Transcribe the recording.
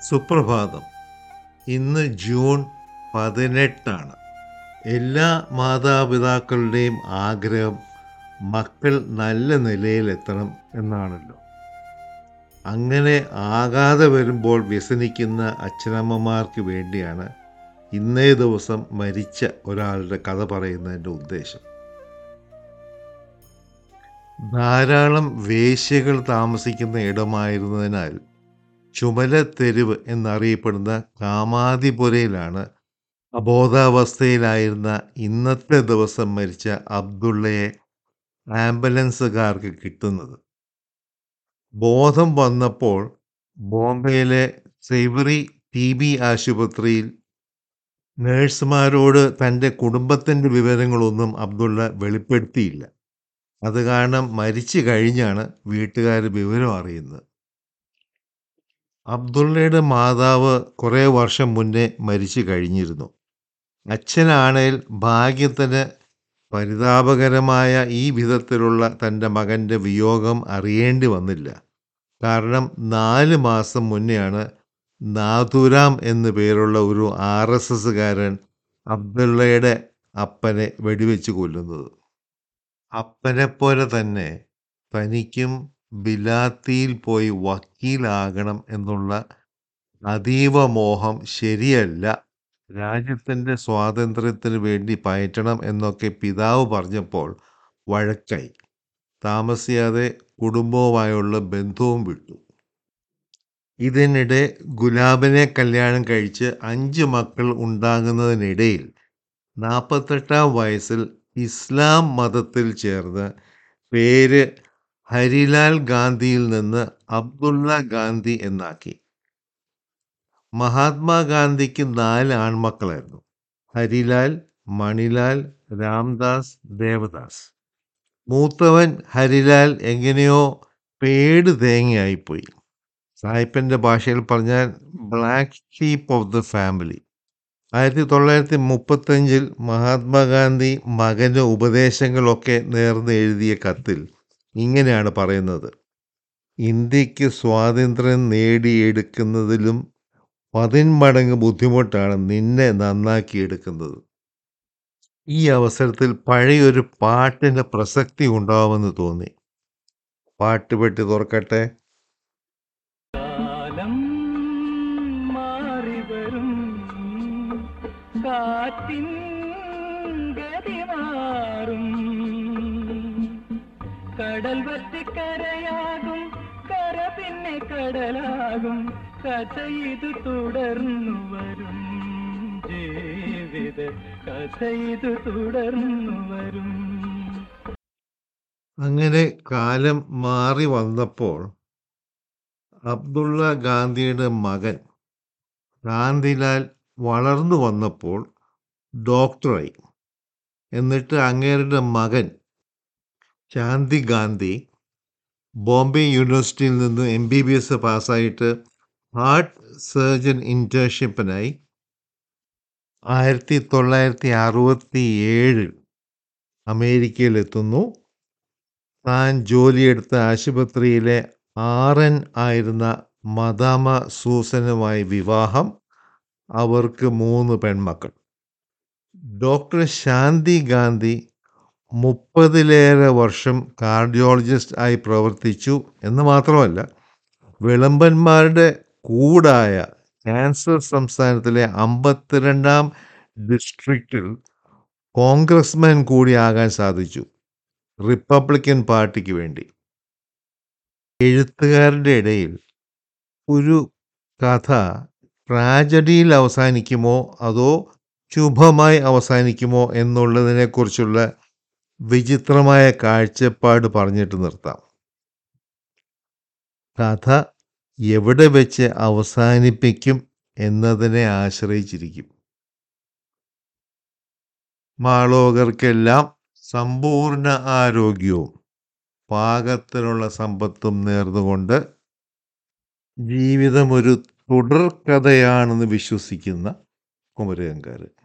സുപ്രഭാതം ഇന്ന് ജൂൺ പതിനെട്ടാണ് എല്ലാ മാതാപിതാക്കളുടെയും ആഗ്രഹം മക്കൾ നല്ല നിലയിലെത്തണം എന്നാണല്ലോ അങ്ങനെ ആകാതെ വരുമ്പോൾ വ്യസനിക്കുന്ന അച്ഛനമ്മമാർക്ക് വേണ്ടിയാണ് ഇന്നേ ദിവസം മരിച്ച ഒരാളുടെ കഥ പറയുന്നതിൻ്റെ ഉദ്ദേശം ധാരാളം വേശ്യകൾ താമസിക്കുന്ന ഇടമായിരുന്നതിനാൽ ചുമലത്തെരുവ് എന്നറിയപ്പെടുന്ന കാമാതിപുരയിലാണ് അബോധാവസ്ഥയിലായിരുന്ന ഇന്നത്തെ ദിവസം മരിച്ച അബ്ദുള്ളയെ ആംബുലൻസുകാർക്ക് കിട്ടുന്നത് ബോധം വന്നപ്പോൾ ബോംബെയിലെ സെയ്വറി ടി ബി ആശുപത്രിയിൽ നേഴ്സുമാരോട് തൻ്റെ കുടുംബത്തിൻ്റെ വിവരങ്ങളൊന്നും അബ്ദുള്ള വെളിപ്പെടുത്തിയില്ല അത് കാരണം മരിച്ചു കഴിഞ്ഞാണ് വീട്ടുകാർ വിവരം അറിയുന്നത് അബ്ദുള്ളയുടെ മാതാവ് കുറേ വർഷം മുന്നേ മരിച്ചു കഴിഞ്ഞിരുന്നു അച്ഛനാണേൽ ഭാഗ്യത്തിന് പരിതാപകരമായ ഈ വിധത്തിലുള്ള തൻ്റെ മകൻ്റെ വിയോഗം അറിയേണ്ടി വന്നില്ല കാരണം നാല് മാസം മുന്നെയാണ് നാഥുരാം എന്നു പേരുള്ള ഒരു ആർ എസ് എസ്സുകാരൻ അബ്ദുള്ളയുടെ അപ്പനെ വെടിവെച്ച് കൊല്ലുന്നത് അപ്പനെപ്പോലെ തന്നെ തനിക്കും ബിലാത്തിയിൽ പോയി വക്കീലാകണം എന്നുള്ള അതീവ മോഹം ശരിയല്ല രാജ്യത്തിൻ്റെ സ്വാതന്ത്ര്യത്തിന് വേണ്ടി പയറ്റണം എന്നൊക്കെ പിതാവ് പറഞ്ഞപ്പോൾ വഴക്കായി താമസിയാതെ കുടുംബവുമായുള്ള ബന്ധവും വിട്ടു ഇതിനിടെ ഗുലാബിനെ കല്യാണം കഴിച്ച് അഞ്ച് മക്കൾ ഉണ്ടാകുന്നതിനിടയിൽ നാൽപ്പത്തെട്ടാം വയസ്സിൽ ഇസ്ലാം മതത്തിൽ ചേർന്ന് പേര് ഹരിലാൽ ഗാന്ധിയിൽ നിന്ന് അബ്ദുള്ള ഗാന്ധി എന്നാക്കി മഹാത്മാഗാന്ധിക്ക് നാല് ആൺമക്കളായിരുന്നു ഹരിലാൽ മണിലാൽ രാംദാസ് ദേവദാസ് മൂത്തവൻ ഹരിലാൽ എങ്ങനെയോ പേട് തേങ്ങയായിപ്പോയി സായിപ്പൻ്റെ ഭാഷയിൽ പറഞ്ഞാൽ black sheep of the family ആയിരത്തി തൊള്ളായിരത്തി മുപ്പത്തഞ്ചിൽ മഹാത്മാഗാന്ധി മകന് ഉപദേശങ്ങളൊക്കെ നേർന്ന് എഴുതിയ കത്തിൽ ഇങ്ങനെയാണ് പറയുന്നത് ഇന്ത്യക്ക് സ്വാതന്ത്ര്യം നേടിയെടുക്കുന്നതിലും പതിന്മടങ്ങ് ബുദ്ധിമുട്ടാണ് നിന്നെ നന്നാക്കിയെടുക്കുന്നത് ഈ അവസരത്തിൽ പഴയൊരു പാട്ടിൻ്റെ പ്രസക്തി ഉണ്ടാവുമെന്ന് തോന്നി പാട്ട് പെട്ടി തുറക്കട്ടെ കാലം മാറിവരും കാറ്റിൻ ഗതി മാറും കടൽ വറ്റിക്കരയാകും കര പിന്നെ കടലാകും കഥ ഇത് തുടർന്നു വരും ജീവിത കഥ ഇത് തുടർന്നു വരും അങ്ങനെ കാലം മാറി വന്നപ്പോൾ അബ്ദുള്ള ഗാന്ധിയുടെ മകൻ ഗാന്ധിലാൽ വളർന്നു വന്നപ്പോൾ ഡോക്ടറായി എന്നിട്ട് അങ്ങേരുടെ മകൻ ശാന്തി ഗാന്ധി ബോംബെ യൂണിവേഴ്സിറ്റിയിൽ നിന്ന് എം ബി ബി എസ് പാസ്സായിട്ട് ഹാർട്ട് സർജൻ ഇൻറ്റേൺഷിപ്പിനായി ആയിരത്തി തൊള്ളായിരത്തി അറുപത്തി ഏഴിൽ അമേരിക്കയിലെത്തുന്നു താൻ ജോലിയെടുത്ത ആശുപത്രിയിലെ ആറൻ ആയിരുന്ന മദാമ സൂസനുമായി വിവാഹം അവർക്ക് മൂന്ന് പെൺമക്കൾ ഡോക്ടർ ശാന്തി ഗാന്ധി മുപ്പതിലേറെ വർഷം കാർഡിയോളജിസ്റ്റ് ആയി പ്രവർത്തിച്ചു എന്ന് മാത്രമല്ല വിളമ്പന്മാരുടെ കൂടായ ക്യാൻസർ സംസ്ഥാനത്തിലെ അമ്പത്തിരണ്ടാം ഡിസ്ട്രിക്റ്റിൽ കോൺഗ്രസ്മാൻ കൂടിയാകാൻ സാധിച്ചു റിപ്പബ്ലിക്കൻ പാർട്ടിക്ക് വേണ്ടി എഴുത്തുകാരുടെ ഇടയിൽ ഒരു കഥ ട്രാജഡിയിൽ അവസാനിക്കുമോ അതോ ശുഭമായി അവസാനിക്കുമോ എന്നുള്ളതിനെക്കുറിച്ചുള്ള വിചിത്രമായ കാഴ്ചപ്പാട് പറഞ്ഞിട്ട് നിർത്താം കഥ എവിടെ വെച്ച് അവസാനിപ്പിക്കും എന്നതിനെ ആശ്രയിച്ചിരിക്കും മാളോകർക്കെല്ലാം സമ്പൂർണ്ണ ആരോഗ്യവും പാകത്തിനുള്ള സമ്പത്തും നേർന്നുകൊണ്ട് ജീവിതം ഒരു തുടർക്കഥയാണെന്ന് വിശ്വസിക്കുന്ന കുമരകങ്കാർ